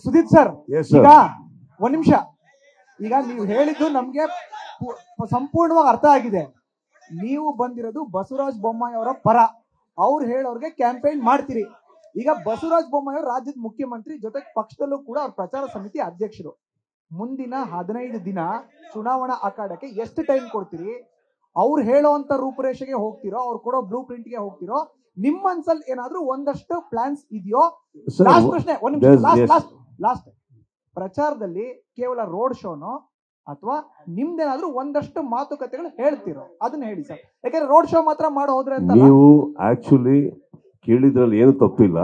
Sudeep sir yes ಈಗ sir ಒಂದ್ ನಿಮಿಷ ಈಗ ನೀವು ಹೇಳಿದ್ದು ನಮ್ಗೆ ಪು- ಸಂಪೂರ್ಣವಾಗಿ ಅರ್ಥ ಆಗಿದೆ ನೀವು ಬಂದಿರೋದು ಬಸವರಾಜ ಬೊಮ್ಮಾಯಿ ಅವರ ಪರ ಅವ್ರು ಹೇಳೋರ್ಗೆ ಕ್ಯಾಂಪೇನ್ ಮಾಡ್ತೀರಿ ಈಗ ಬಸವರಾಜ ಬೊಮ್ಮಾಯಿ ಅವರು ರಾಜ್ಯದ ಮುಖ್ಯಮಂತ್ರಿ ಜೊತೆಗೆ ಪಕ್ಷದಲ್ಲೂ ಕೂಡ ಅವ್ರ ಪ್ರಚಾರ ಸಮಿತಿ ಅಧ್ಯಕ್ಷರು ಮುಂದಿನ ಹದಿನೈದು ದಿನ ಚುನಾವಣಾ ಅಖಾಡಕ್ಕೆ ಎಷ್ಟು ಟೈಮ್ ಕೊಡ್ತೀರಿ ಅವ್ರು ಹೇಳೋಂತ ರೂಪುರೇಷೆಗೆ ಹೋಗ್ತಿರೋ ಅವ್ರು ಕೊಡೋ ಬ್ಲೂ ಪ್ರಿಂಟ್ಗೆ ಹೋಗ್ತಿರೋ ನಿಮ್ಮ ಮನ್ಸಲ್ಲಿ ಏನಾದ್ರೂ ಒಂದಷ್ಟು ಪ್ಲಾನ್ಸ್ ಇದೆಯೋ ಸರ್ ಲಾಸ್ಟ್ ಪ್ರಶ್ನೆ ಒಂದ್ ನಿಮಿಷ There's- last yes. Last last ಪ್ರಚಾರದಲ್ಲಿ ಕೇವಲ ರೋಡ್ ಶೋನೋ ಅಥವಾ ನಿಮ್ದೇನಾದ್ರೂ ಒಂದಷ್ಟು ಮಾತುಕತೆಗಳು ಹೇಳ್ತಿರೋ ಅದನ್ನ ಹೇಳಿ ಸರ್ ಯಾಕಂದ್ರೆ ರೋಡ್ ಶೋ ಮಾತ್ರ ಮಾಡೋ ಹೋದ್ರೆ ಅಂತ ನೀವು ಆಕ್ಚುಲಿ ಕೇಳಿದ್ರಲ್ಲಿ ಏನು ತಪ್ಪಿಲ್ಲ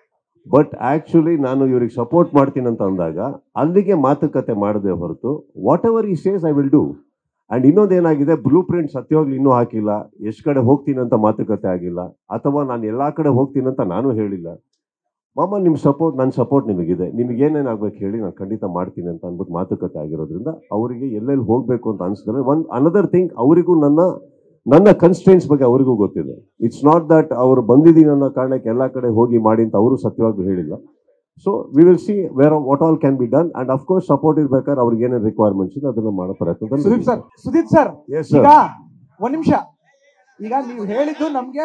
ಬಟ್ ಆಕ್ಚುಲಿ ನಾನು ಇವ್ರಿಗೆ ಸಪೋರ್ಟ್ ಮಾಡ್ತೀನಿ ಅಂತ ಅಂದಾಗ ಅಲ್ಲಿಗೆ ಮಾತುಕತೆ ಮಾಡದೆ ಹೊರತು whatever he says I will do and ಇನ್ನೊಂದೇನಾಗಿದೆ ಬ್ಲೂ ಪ್ರಿಂಟ್ ಸತ್ಯವಾಗ್ಲೂ ಇನ್ನೂ ಹಾಕಿಲ್ಲ ಎಷ್ಟು ಕಡೆ ಹೋಗ್ತೀನಿ ಅಂತ ಮಾತುಕತೆ ಆಗಿಲ್ಲ ಅಥವಾ ನಾನು ಎಲ್ಲಾ ಕಡೆ ಹೋಗ್ತೀನಿ ಅಂತ ನಾನು ಹೇಳಿಲ್ಲ ಮಾಮ ನಿಮ್ಮ ಸಪೋರ್ಟ್ ನನ್ನ ಸಪೋರ್ಟ್ ನಿಮಗಿದೆ ನಿಮ್ಗೆ ಏನೇನು ಆಗ್ಬೇಕು ಹೇಳಿ ನಾನು ಖಂಡಿತ ಮಾಡ್ತೀನಿ ಅಂತ ಅಂದ್ಬಿಟ್ಟು ಮಾತುಕತೆ ಆಗಿರೋದ್ರಿಂದ ಅವರಿಗೆ ಎಲ್ಲೆಲ್ಲಿ ಹೋಗ್ಬೇಕು ಅಂತ ಅನ್ಸಿದ್ರೆ ಒಂದು ಅನದರ್ ಥಿಂಗ್ ಅವರಿಗೂ ನನ್ನ ನನ್ನ ಕನ್ಸ್ಟೆನ್ಸ್ ಬಗ್ಗೆ ಅವರಿಗೂ ಗೊತ್ತಿದೆ ಇಟ್ಸ್ ನಾಟ್ ದಟ್ ಅವ್ರು ಬಂದಿದ್ದೀನಿ ಅನ್ನೋ ಕಾರಣಕ್ಕೆ ಎಲ್ಲ ಕಡೆ ಹೋಗಿ ಮಾಡಿ ಅಂತ ಅವರು ಸತ್ಯವಾಗ್ಲೂ ಹೇಳಿಲ್ಲ so we will see where what all can be done and of course support ಇರ್ಬೇಕಾದ್ರೆ ಅವ್ರಿಗೆ ಏನೇನು ರಿಕ್ವೈರ್ಮೆಂಟ್ಸ್ ಇದೆ ಅದನ್ನ ಮಾಡೋ Sudeep sir Sudeep sir yes ಈಗ ಸರ್ ಒಂದ್ ನಿಮಿಷ ಈಗ ನೀವು ಹೇಳಿದ್ದು ನಮ್ಗೆ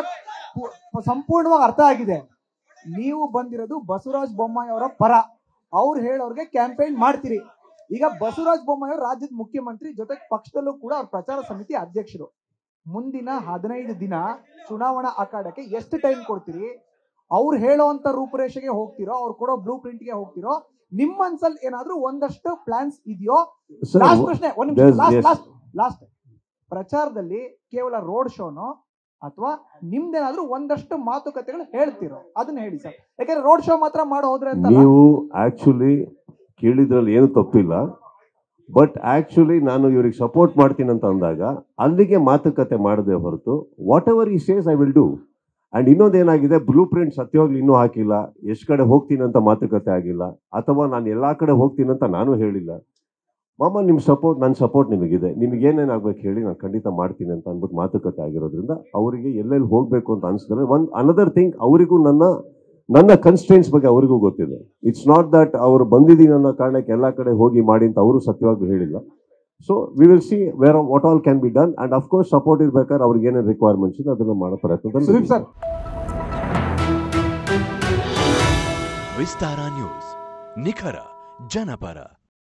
ಪು- ಸಂಪೂರ್ಣವಾಗಿ ಅರ್ಥ ಆಗಿದೆ ನೀವು ಬಂದಿರೋದು ಬಸವರಾಜ ಬೊಮ್ಮಾಯಿ ಅವರ ಪರ ಅವ್ರು ಹೇಳೋರ್ಗೆ ಕ್ಯಾಂಪೇನ್ ಮಾಡ್ತೀರಿ ಈಗ ಬಸವರಾಜ ಬೊಮ್ಮಾಯಿ ಅವರು ರಾಜ್ಯದ ಮುಖ್ಯಮಂತ್ರಿ ಜೊತೆಗೆ ಪಕ್ಷದಲ್ಲೂ ಕೂಡ ಅವ್ರ ಪ್ರಚಾರ ಸಮಿತಿ ಅಧ್ಯಕ್ಷರು ಮುಂದಿನ ಹದಿನೈದು ದಿನ ಚುನಾವಣಾ ಅಖಾಡಕ್ಕೆ ಎಷ್ಟು ಟೈಮ್ ಕೊಡ್ತೀರಿ ಅವ್ರು ಹೇಳೋಂತ ರೂಪುರೇಷೆಗೆ ಹೋಗ್ತಿರೋ ಅವ್ರು ಕೊಡೋ ಬ್ಲೂ ಪ್ರಿಂಟ್ಗೆ ಹೋಗ್ತಿರೋ ನಿಮ್ಮ ಮನ್ಸಲ್ಲಿ ಏನಾದ್ರೂ ಒಂದಷ್ಟು ಪ್ಲಾನ್ಸ್ ಇದೆಯೋ ಸರ್ ಲಾಸ್ಟ್ ಪ್ರಶ್ನೆ ಒಂದ್ ನಿಮಿಷ There's- last yes. Last last ಪ್ರಚಾರದಲ್ಲಿ ಕೇವಲ ರೋಡ್ ಶೋನೋ ಅಥವಾ ನಿಮ್ದೇನಾದ್ರೂ ಒಂದಷ್ಟು ಮಾತುಕತೆಗಳು ಹೇಳ್ತಿರೋ ಅದನ್ನ ಹೇಳಿ ಸರ್ ಯಾಕಂದ್ರೆ ರೋಡ್ ಶೋ ಮಾತ್ರ ಮಾಡೋ ಹೋದ್ರೆ ಅಂತ ನೀವು ಆಕ್ಚುಲಿ ಕೇಳಿದ್ರಲ್ಲಿ ಏನು ತಪ್ಪಿಲ್ಲ ಬಟ್ ಆಕ್ಚುಲಿ ನಾನು ಇವ್ರಿಗೆ ಸಪೋರ್ಟ್ ಮಾಡ್ತೀನಿ ಅಂತ ಅಂದಾಗ ಅಲ್ಲಿಗೆ ಮಾತುಕತೆ ಮಾಡದೆ ಹೊರತು whatever he says I will do and ಇನ್ನೊಂದೇನಾಗಿದೆ ಬ್ಲೂ ಪ್ರಿಂಟ್ ಸತ್ಯವಾಗ್ಲೂ ಇನ್ನೂ ಹಾಕಿಲ್ಲ ಎಷ್ಟು ಕಡೆ ಹೋಗ್ತೀನಿ ಅಂತ ಮಾತುಕತೆ ಆಗಿಲ್ಲ ಅಥವಾ ನಾನು ಎಲ್ಲಾ ಕಡೆ ಹೋಗ್ತೀನಿ ಅಂತ ನಾನು ಹೇಳಿಲ್ಲ ಮಾಮ ನಿಮ್ಮ ಸಪೋರ್ಟ್ ನನ್ನ ಸಪೋರ್ಟ್ ನಿಮಗಿದೆ ನಿಮ್ಗೆ ಏನೇನು ಆಗ್ಬೇಕು ಹೇಳಿ ನಾನು ಖಂಡಿತ ಮಾಡ್ತೀನಿ ಅಂತ ಅಂದ್ಬಿಟ್ಟು ಮಾತುಕತೆ ಆಗಿರೋದ್ರಿಂದ ಅವರಿಗೆ ಎಲ್ಲೆಲ್ಲಿ ಹೋಗ್ಬೇಕು ಅಂತ ಅನ್ಸಿದ್ರೆ ಒಂದು ಅನದರ್ ಥಿಂಗ್ ಅವರಿಗೂ ನನ್ನ ನನ್ನ ಕನ್ಸ್ಟೆನ್ಸ್ ಬಗ್ಗೆ ಅವರಿಗೂ ಗೊತ್ತಿದೆ ಇಟ್ಸ್ ನಾಟ್ ದಟ್ ಅವ್ರು ಬಂದಿದ್ದೀನಿ ಅನ್ನೋ ಕಾರಣಕ್ಕೆ ಎಲ್ಲ ಕಡೆ ಹೋಗಿ ಮಾಡಿ ಅಂತ ಅವರು ಸತ್ಯವಾಗ್ಲೂ ಹೇಳಿಲ್ಲ so we will see where what all can be done and of course support ಇರ್ಬೇಕಾದ್ರೆ ಅವ್ರಿಗೆ ಏನೇನು ರಿಕ್ವೈರ್ಮೆಂಟ್ಸ್ ಇದೆ ಅದನ್ನ ಮಾಡೋ ಸುದೀಪ್ ಪ್ರಯತ್ನ ಸರ್ ವಿಸ್ತಾರ ನ್ಯೂಸ್ ನಿಖರ ಜನಪರ